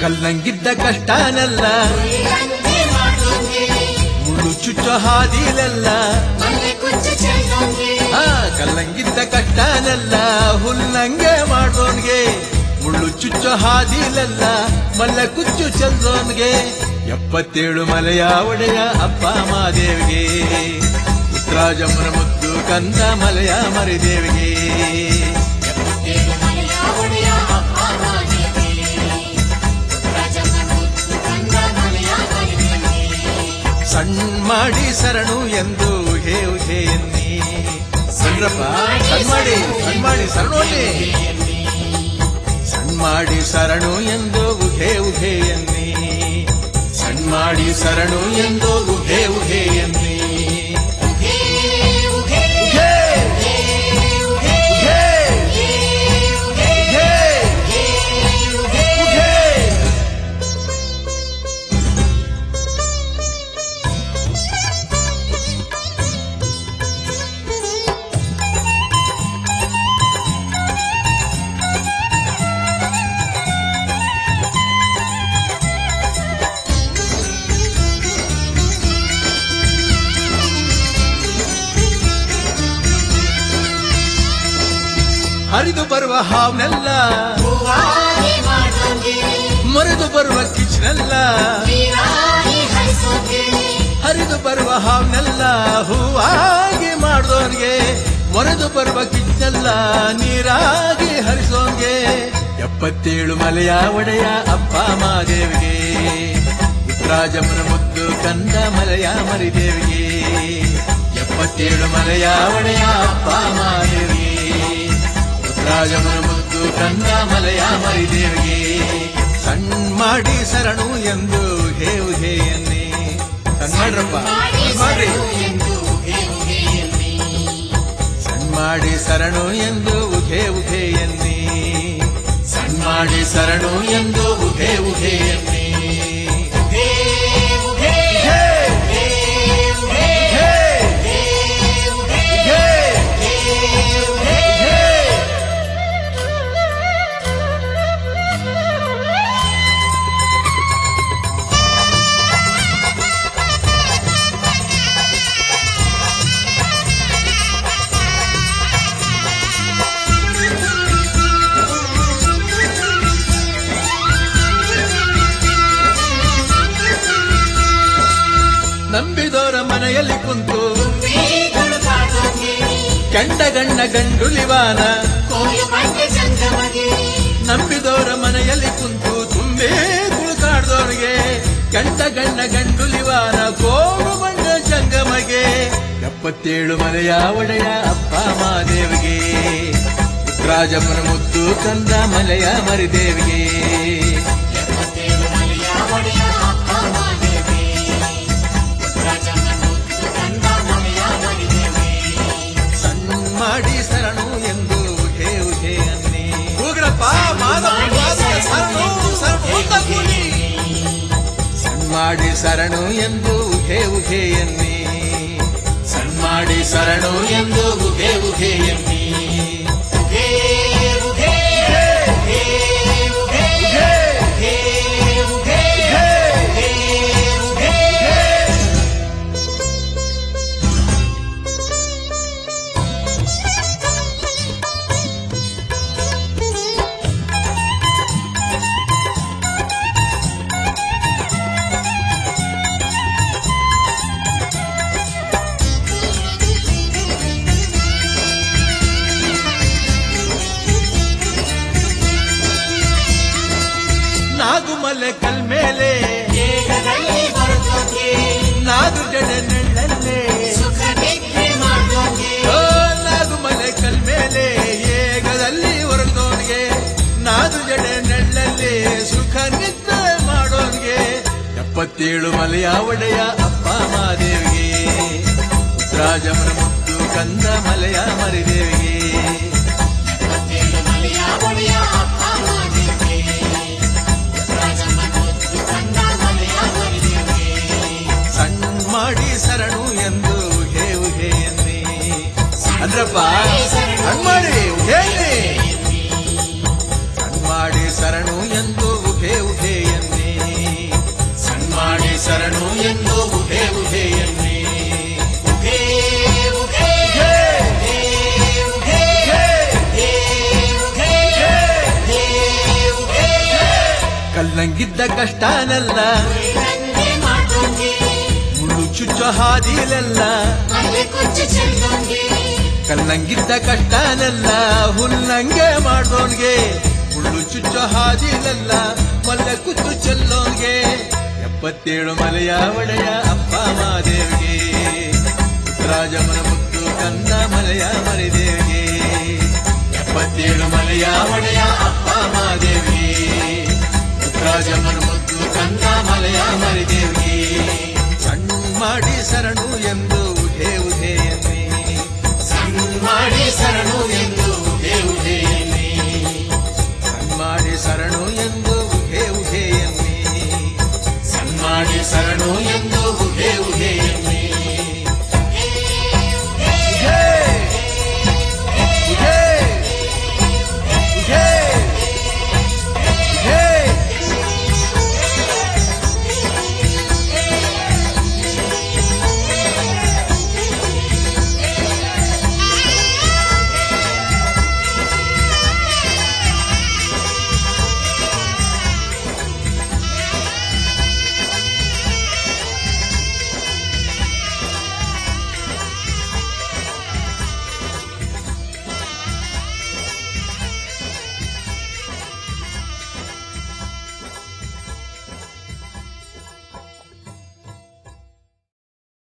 ಕಲ್ಲಂಗಿದ್ದ ಕಷ್ಟನೆಲ್ಲ ಹುಲ್ಲಂಗೆ ಮಾಡೋಂಗೆ ಮುಳ್ಳು ಚುಚ್ಚೋ ಹಾದಿಲೆಲ್ಲ ಮನೆ ಕುಚ್ಚು ಚೆಲ್ಲೋಂಗೆ ಆ ಕಲ್ಲಂಗಿದ್ದ ಕಷ್ಟನೆಲ್ಲ ಹುಲ್ಲಂಗೆ ಮಾಡೋನ್ಗೆ ಮುಳ್ಳು ಚುಚ್ಚೋ ಹಾದಿಲೆಲ್ಲ ಮಲ್ಲ ಕುಚ್ಚು ಚಂದೋನ್ಗೆ ಎಪ್ಪತ್ತೇಳು ಮಲೆಯ ಒಡೆಯ ಅಪ್ಪ ಮಾದೇವಿಗೆ ಉತ್ತರಾಜಮ್ಮನ ಮುದ್ದು ಕಂದ ಮಲೆಯ ಮರಿದೇವಿಗೆ ಎಪ್ಪತ್ತೇಳು ಮಲೆಯ ಒಡೆಯ ಅಪ್ಪ ಮಾದೇವಿ ರಾಜಮ್ಮ ಮುತ್ತು ಕಂದ ಮಲೆಯ ಮರಿದೇವಿ ಸಣ್ಣ ಮಾಡಿ ಶರಣು ಎಂದು ಹೇ ಹೇ ಎನ್ನಿ ಸಣ್ರಪ್ಪ ಸಣ್ಣ ಮಾಡಿ ಸಣ್ಣ ಮಾಡಿ ಶರಣೋಲಿ ಸಣ್ಣ ಮಾಡಿ ಶರಣು ಎಂದು ಉಘೆ ಉಘೆ ಎನ್ನಿ ಸಣ್ಣ ಮಾಡಿ ಶರಣು ಎಂದು ಉಘೆ ಉಘೆ ಎನ್ನಿ ಉಘೇ ಉಘೇ ಉಘೆ! ಉಘೆ! ಉಘೆ! ಉಘೆ! ಹರಿದು ಬರುವ ಹಾವ್ನೆಲ್ಲ ಹೂವಾಗಿ ಮಾಡೋಂಗೆ ಮರೆದು ಬರುವ ಕಿಚ್ನೆಲ್ಲ ನೀರಾಗಿ ಹರಿಸೋಂಗೆ ಹರಿದು ಬರುವ ಹಾವ್ನೆಲ್ಲ ಹೂವಾಗಿ ಮಾಡ್ದೋನ್ಗೆ ಮೊರೆದು ಬರುವ ಕಿಚ್ಚೆಲ್ಲ ನೀರಾಗಿ ಹರಿಸೋನ್ಗೆ ಎಪ್ಪತ್ತೇಳು ಮಲೆಯ ಒಡೆಯ ಅಪ್ಪ ಮಾದೇವಿಗೆ ಉತ್ತರಾಜಮ್ಮನ ಮುದ್ದು ಕಂದ ಮಲೆಯ ಮರಿದೇವಿಗೆ ಎಪ್ಪತ್ತೇಳು ಮಲೆಯ ಒಡೆಯ ಅಪ್ಪ ಮಾದೇವಿಗೆ ಉತ್ತರಾಜಮ್ಮನ ಮುದ್ದು ಕಂದ ಮಲೆಯ ಮರಿದೇವಿಗೆ ಸಣ್ಣ ಮಾಡಿ ಶರಣು ಎಂದು ಹೇವು ಹೇ ಎನ್ನಿ ಸಣ್ಣ ಮಾಡ್ರಪ್ಪ ಸಣ್ಣ ಮಾಡ್ರಿ ಎಂದು ಉಘೇ ಉಘೇ ಎನ್ನಿ ಸಣ್ಣ ಮಾಡಿ ಶರಣು ಎಂದು ಉಘೆ ಉಘೆ ಎನ್ನಿ ಸಣ್ಣ ಮಾಡಿ ಶರಣು ಎಂದು ಉಘೆ ಉಘೆ ಎನ್ನಿ ಉಘೇ ಉಘೇ ಹೇ! ಉಘೇ ಹೇ! ಹೇ! ಹೇ! ನಂಬಿದವರ ಮನೆಯಲ್ಲಿ ಕುಂತು ಬೀಗಳು ಕಾಡೋಂಗೆ ಕಂಡ ಗಣ್ಣ ಗಂಡುಲಿವಾನ ಕೋಲು ಬಂಡೆ ಚಂದ್ರಮಗೆ ನಂಬಿದವರ ಮನೆಯಲ್ಲಿ ಕುಂತು ತುಂಬೇ ಕುಳ್ಕಾಡ್ದವ್ರಿಗೆ ಕಂಡ ಗಣ್ಣ ಗಂಡುಲಿವಾನ ಕೋಡು ಬಣ್ಣ ಜಂಗಮಗೆ ಎಪ್ಪತ್ತೇಳು ಮನೆಯ ಒಡೆಯ ಅಪ್ಪ ಮಾದೇವಿಗೆ ರಾಜಮ್ಮನ ಮುದ್ದು ಕಂದ ಮಲೆಯ ಮರಿದೇವಿಗೆ ಎಪ್ಪತ್ತೇಳು ಮಲೆಯ ಒಡೆಯ ಅಪ್ಪ ಮಾದೇವಿ ರಾಜಮ್ಮ ಮುತ್ತು ಕಂದ ಮಲೆಯ ಮರಿದೇವಿ ಸಣ್ಣ ಮಾಡಿ ಶರಣು ಎಂದು ಉಘೆ ಉಘೆ ಅನ್ನಿ ಹೋಗ್ರಪ್ಪ ಮಾಧವ ಶರಣು ಶರಣು ಅಂತ ಕೂಗಿ. ಸಣ್ಣ ಮಾಡಿ ಶರಣು ಎಂದು ಉಘೆ ಉಘೆ ಎನ್ನಿ ಸಣ್ಣ ಮಾಡಿ ಶರಣು ಎಂದು ಉಘೆ ಉಘೆ ಎನ್ನಿ ಉಘೇ ಉಘೇ ಉಘೇ ಉಘೇ ಉಘೆ! ಉಘೇ ಉಘೇ ಉಘೆ! ಉಘೇ ನಾಗುಮಲೆ ಕಲ್ಮೇಲೆ ಬೇಗದಲ್ಲಿ ಬರೋಂಗೆ ನಾಗು ಜಡೆ ನೆಳ್ಳಲ್ಲೇ ಸುಖ ನಿದ್ರೆ ಮಾಡೋಂಗೆ ಓ ನಾಗುಮಲೆ ಕಲ್ಮೇಲೆ ಏಗದಲ್ಲಿ ಹೊರದೋನ್ಗೆ ನಾದು ಜಡೆ ನೆಳ್ಳಲ್ಲಿ ಸುಖ ನಿದ್ರೆ ಮಾಡೋನ್ಗೆ ಎಪ್ಪತ್ತೇಳು ಮಲೆಯ ಒಡೆಯ ಅಪ್ಪ ಮಾದೇವಿಗೆ ಉತ್ತರಾಜಮನ ಮುದ್ದು ಕಂದ ಮಲೆಯ ಮರಿದೇವಿಗೆ ಎಪ್ಪತ್ತೇಳು ಮಲೆಯ ಒಡೆಯ ಅಪ್ಪ ಮಾದೇವಿ ರಾಜಮ್ಮ ಮುತ್ತು ಕಂದ ಮಲೆಯ ಮರಿದೇವಿ ಸಣ್ಣ ಮಾಡಿ ಶರಣು ಎಂದು ಹೇ ಹೇ ಎನ್ನಿ ಅಂದ್ರಪ್ಪ ಸಣ್ಣ ಮಾಡಿ ಹೇಳಿ ಸಣ್ಣ ಮಾಡಿ ಶರಣು ಎಂದು ಉಘೆ ಉಘೆ ಎನ್ನಿ ಶರಣು ಎಂದು ಉಹೆ ಉಹೆ ಎನ್ನಿ ಉಘೇ, ಉಘೇ, ಹೇ, ಉಘೇ, ಉಘೇ, ಹೇ, ಉಘೇ, ಉಘೇ, ಹೇ. ಉಘೇ, ಉಘೇ. ಕಲ್ಲಂಗಿದ್ದ ಕಷ್ಟನೆಲ್ಲ ಉಳ್ಳಂಗೆ ಮಾಡ್ದೋಂಗೆ, ಮುಳ್ಳು ಚುಚ್ಚೋ ಹಾದಿಲೆಲ್ಲ ಅಲ್ಲೇ ಕೊಚ್ಚಿ ಚೆಲ್ಲೋಂಗೆ. ಕಲ್ಲಂಗಿದ್ದ ಕಷ್ಟನೆಲ್ಲ ಹುಲ್ಲಂಗೆ ಮಾಡೋನ್ಗೆ ಮುಳ್ಳು ಚುಚ್ಚೋ ಹಾದಿಲೆಲ್ಲ ಮಲ್ಲ ಕುತ್ತು ಚೆಲ್ಲೋನ್ಗೆ ಎಪ್ಪತ್ತೇಳು ಮಲೆಯ ಒಡೆಯ ಅಪ್ಪ ಮಾದೇವಿಗೆ ರಾಜಮನ